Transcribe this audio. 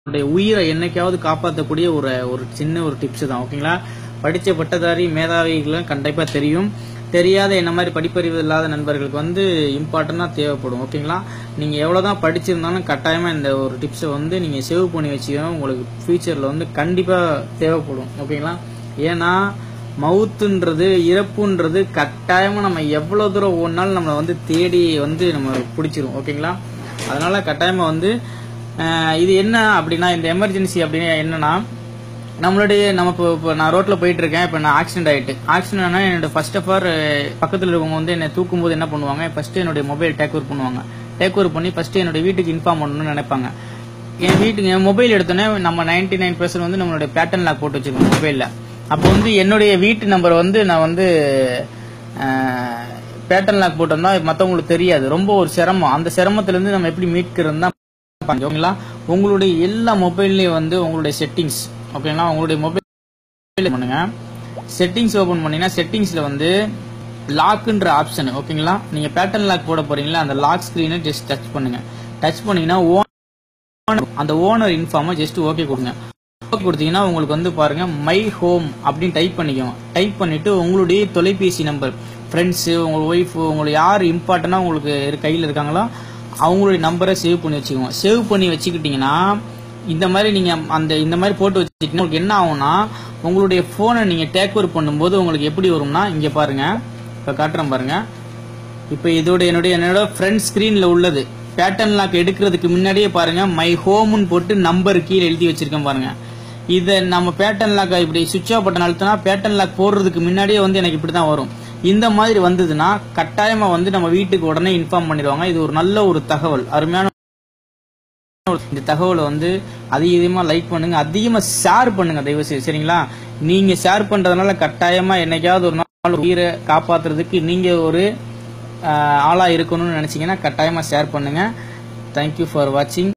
உங்களுடைய உயிரை என்னைக்காவது காப்பாற்றக்கூடிய ஒரு ஒரு சின்ன ஒரு டிப்ஸ் தான் ஓகேங்களா படித்த பட்டதாரி மேதாவிகளும் கண்டிப்பாக தெரியும் தெரியாத என்ன மாதிரி படிப்பறிவு இல்லாத நண்பர்களுக்கு வந்து இம்பார்ட்டண்டாக தேவைப்படும் ஓகேங்களா நீங்கள் எவ்வளோ தான் படிச்சிருந்தாலும் கட்டாயமாக இந்த ஒரு டிப்ஸை வந்து நீங்கள் சேவ் பண்ணி வச்சுக்கணும் உங்களுக்கு ஃபியூச்சரில் வந்து கண்டிப்பாக தேவைப்படும் ஓகேங்களா ஏன்னா மவுத்துன்றது இறப்புன்றது கட்டாயமாக நம்ம எவ்வளோ தூரம் ஓடினாலும் நம்மளை வந்து தேடி வந்து நம்ம பிடிச்சிரும் ஓகேங்களா அதனால கட்டாயமாக வந்து அஹ், இது என்ன அப்படின்னா இந்த எமர்ஜென்சி அப்படின்னா என்னன்னா நம்மளுடைய நம்ம இப்போ இப்போ நான் ரோட்ல போயிட்டு இருக்கேன் இப்போ நான் ஆக்சிடென்ட் ஆயிட்டு ஆக்சிடென்ட் ஆனால் என்னோட ஃபர்ஸ்ட் ஆஃப் ஆல் பக்கத்தில் இருக்கவங்க வந்து என்னை தூக்கும்போது என்ன பண்ணுவாங்க ஃபர்ஸ்ட் என்னுடைய மொபைல் டேக் ஓவர் பண்ணுவாங்க டேக் ஓவர் பண்ணி ஃபர்ஸ்ட் என்னுடைய வீட்டுக்கு இன்ஃபார்ம் பண்ணணும்னு நினைப்பாங்க என் வீட்டுக்கு என் மொபைல் எடுத்தோன்னே நம்ம நைன்டி நைன் பர்சன்ட் வந்து நம்மளுடைய பேட்டர்ன் லாக் போட்டு வச்சிருக்கோம் மொபைலில் அப்போ வந்து என்னுடைய வீட்டு நம்பர் வந்து நான் வந்து பேட்டர்ன் லாக் போட்டோம்னா மற்றவங்களுக்கு தெரியாது ரொம்ப ஒரு சிரமம் அந்த சிரமத்திலேருந்து நம்ம எப்படி மீட்கிறது தான் ஓகேங்களா உங்களுடைய எல்லா மொபைல்லையும் வந்து உங்களுடைய செட்டிங்ஸ் ஓகேங்களா உங்களுடைய மொபைல் பண்ணுங்க செட்டிங்ஸ் ஓபன் பண்ணீங்கன்னா செட்டிங்ஸ்ல வந்து லாக்ன்ற ஆப்ஷன் ஓகேங்களா நீங்க பேட்டர்ன் லாக் போட போறீங்களா அந்த லாக் ஸ்கிரீனை ஜஸ்ட் டச் பண்ணுங்க டச் பண்ணீங்கன்னா ஓனர் அந்த ஓனர் இன்ஃபார்மை ஜஸ்ட் ஓகே கொடுங்க ஓகே கொடுத்தீங்கன்னா உங்களுக்கு வந்து பாருங்க மை ஹோம் அப்படின்னு டைப் பண்ணிக்கோங்க டைப் பண்ணிட்டு உங்களுடைய தொலைபேசி நம்பர் ஃப்ரெண்ட்ஸு உங்க ஒய்ஃப் உங்களுக்கு யார் இம்பார்ட்டண்டாக உங்களுக்கு இரு- கையில் இருக்காங்களோ அவங்களுடைய நம்பரை சேவ் பண்ணி வச்சுக்கோங்க சேவ் பண்ணி வச்சுக்கிட்டீங்கன்னா இந்த மாதிரி நீங்க அந்த இந்த மாதிரி போட்டு வச்சுக்கிட்டீங்கன்னா உங்களுக்கு என்ன ஆகும்னா உங்களுடைய போனை நீங்க டேக் ஓவர் பண்ணும்போது உங்களுக்கு எப்படி வரும்னா இங்க பாருங்க இப்ப காட்டுறேன் பாருங்க இப்போ இதோட என்னுடைய என்னோட ஃப்ரண்ட் ஸ்கிரீன்ல உள்ளது பேட்டர்ன் லாக் எடுக்கிறதுக்கு முன்னாடியே பாருங்க மை ஹோம்னு போட்டு நம்பர் கீழே எழுதி வச்சிருக்கேன் பாருங்க இதை நம்ம பேட்டர்ன் லாக் இப்படி சுவிட்ச் ஆஃப் பட்டன் அழுத்தினா பேட்டர்ன் லாக் போடுறதுக்கு முன்னாடியே வந்து எனக்கு இப்படி தான் வரும் இந்த மாதிரி வந்ததுன்னா கட்டாயமா வந்து நம்ம வீட்டுக்கு உடனே இன்ஃபார்ம் பண்ணிடுவாங்க இது ஒரு நல்ல ஒரு தகவல் அருமையான இந்த தகவலை வந்து அதிகமா லைக் பண்ணுங்க அதிகமா ஷேர் பண்ணுங்க தயவு செய்து சரிங்களா நீங்க ஷேர் பண்றதுனால கட்டாயமா என்னைக்காவது ஒரு நாள் உயிரை காப்பாத்துறதுக்கு நீங்க ஒரு ஆஹ், ஆளா இருக்கணும்னு நினைச்சீங்கன்னா கட்டாயமா ஷேர் பண்ணுங்க தேங்க்யூ ஃபார் வாட்சிங்